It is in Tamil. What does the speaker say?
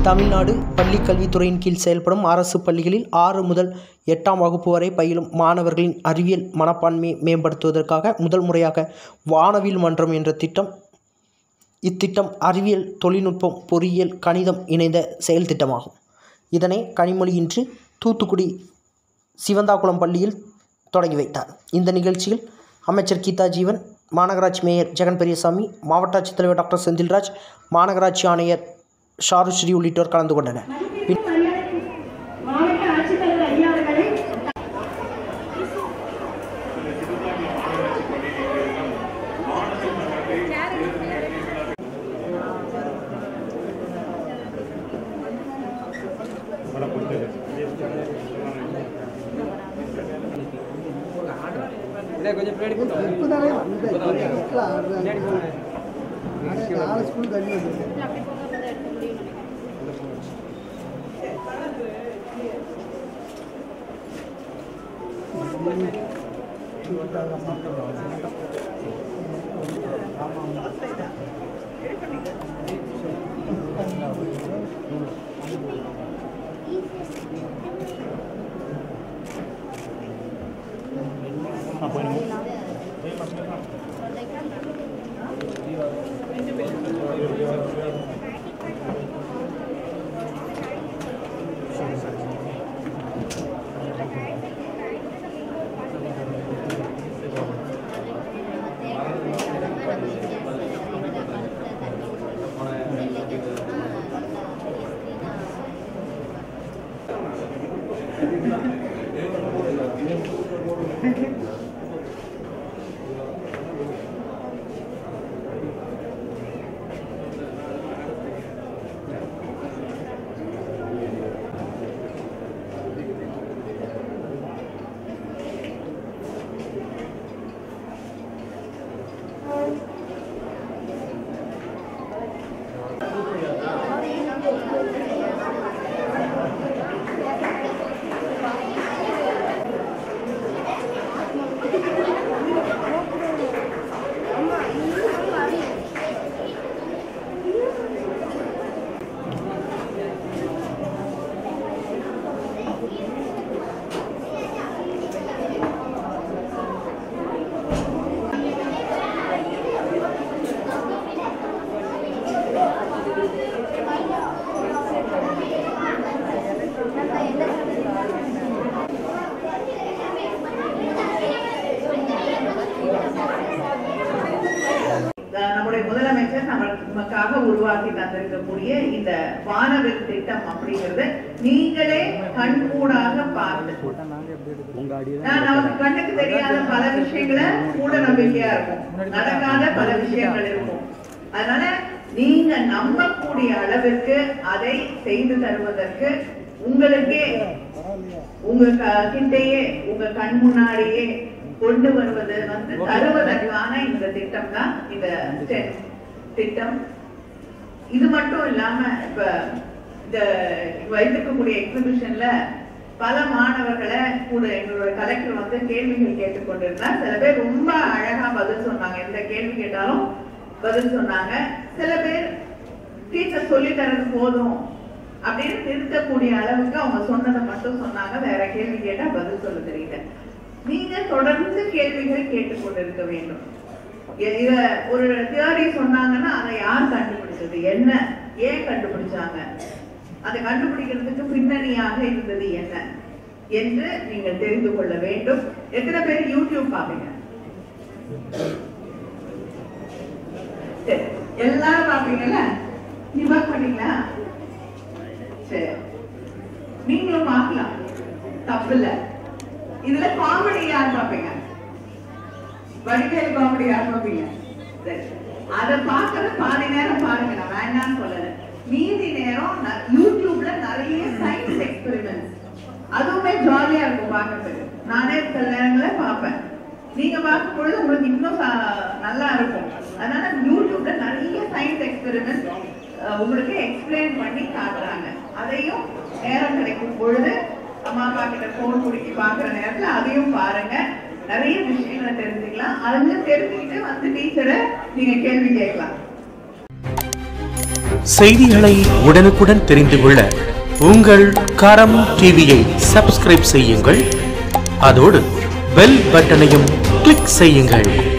தமிழ்நாடு பள்ளிக் கல்வித்துறையின் கீழ் செயல்படும் அரசு பள்ளிகளில் ஆறு முதல் எட்டாம் வகுப்பு வரை பயிலும் மாணவர்களின் அறிவியல் மனப்பான்மையை மேம்படுத்துவதற்காக முதல் முறையாக வானவில் மன்றம் என்ற திட்டம் இத்திட்டம் அறிவியல் தொழில்நுட்பம் பொறியியல் கணிதம் இணைந்த செயல் திட்டமாகும் இதனை கனிமொழி இன்று தூத்துக்குடி சிவந்தாகுளம் பள்ளியில் தொடங்கி வைத்தார் இந்த நிகழ்ச்சியில் அமைச்சர் கீதா ஜீவன் மாநகராட்சி மேயர் ஜெகன் பெரியசாமி மாவட்ட ஆட்சித்தலைவர் டாக்டர் செந்தில்ராஜ் மாநகராட்சி ஆணையர் ஷாருஸ்ரீ உள்ளிட்டோர் கலந்து கொண்டனர் பின் மாவட்ட ஆட்சித்தலைவர் ஐயா அவர்களை இல்லை கொஞ்சம் பின்னாடி போட்டோம் இப்போதானே வந்தேன் வீட்டில் ஆடுறாங்க நாளை ஸ்கூல் தண்ணி வந்துருக்கு அஹ் நம்முடைய முதலமைச்சர் நம்ம- நமக்காக உருவாக்கி தந்திருக்கக்கூடிய இந்த வானவில் திட்டம் அப்படிங்கிறது நீங்களே கண்கூடாக பார்த்து நான் நமக்கு கண்ணுக்கு தெரியாத பல விஷயங்களை கூட நம்பிக்கையா இருக்கும் நடக்காத பல விஷயங்கள் இருக்கும் அதனால நீங்க நம்பக்கூடிய அளவிற்கு அதை செய்து தருவதற்கு உங்களுக்கே உங்க க- கிட்டேயே உங்க கண் முன்னாடியே கொண்டு வருவது வந்து தருவதற்கான இந்த திட்டம் தான் இந்த STEM திட்டம் இது மட்டும் இல்லாம இப்ப இந்த வைத்திருக்கக்கூடிய எக்ஸிபிஷன்ல பல மாணவர்களை கூட எங்களோட கலெக்டர் வந்து கேள்விகள் கேட்டுக்கொண்டிருந்தார் சில பேர் ரொம்ப அழகா பதில் சொன்னாங்க எந்த கேள்வி கேட்டாலும் பதில் சொன்னாங்க சில பேர் டீச்சர் சொல்லி தரது போதும் அப்படின்னு நிறுத்தக்கூடிய அளவுக்கு அவங்க சொன்னதை மட்டும் சொன்னாங்க வேற கேள்வி கேட்டா பதில் சொல்ல தெரியல நீங்க தொடர்ந்து கேள்விகள் கேட்டுக்கொண்டிருக்க வேண்டும் இ- இத ஒரு தியரி சொன்னாங்கன்னா அதை யார் கண்டுபிடிச்சது என்ன ஏன் கண்டுபிடிச்சாங்க அதை கண்டுபிடிக்கிறதுக்கு பின்னணியாக இருந்தது என்ன என்று நீங்கள் தெரிந்து கொள்ள வேண்டும் எத்தனை பேர் யூடியூப் பாப்பீங்க சரி எல்லாரும் பாப்பீங்கல்ல நீ ஒர்க் பண்ணீங்களா சரி நீங்களும் பார்க்கலாம் தப்பு இல்ல இதுல காமெடி யார் பாப்பீங்க வடிவேல் காமெடி யார் பாப்பீங்க சரி அத பாக்குறது பாதி நேரம் பாருங்க நான் வேண்டாம்னு சொல்லல மீதி நேரம் ந- யூடியூப்ல நிறைய சயின்ஸ் எக்ஸ்பெரிமெண்ட்ஸ் அதுவுமே ஜாலியா இருக்கும் பார்க்கறதுக்கு நானே சில நேரங்கள பார்ப்பேன் நீங்க பார்க்கும் பொழுது உங்களுக்கு இன்னும் ச- நல்லா இருக்கும் அதனால யூடியூப்ல நிறைய சயின்ஸ் எக்ஸ்பெரிமெண்ட் உங்களுக்கு எக்ஸ்பிளைன் பண்ணி காட்டுறாங்க அதையும் நேரம் கிடைக்கும் பொழுது அம்மா அப்பா கிட்ட போன் குடிக்கி பாக்குற நேரத்துல அதையும் பாருங்க நிறைய விஷயங்களை தெரிஞ்சுக்கலாம் அதுல தெரிஞ்சுக்கிட்டு வந்து டீச்சரை நீங்க கேள்வி கேட்கலாம் செய்திகளை உடனுக்குடன் தெரிந்து கொள்ள உங்கள் கரம் டிவியை சப்ஸ்கிரைப் செய்யுங்கள் அதோடு பெல் பட்டனையும் கிளிக் செய்யுங்கள்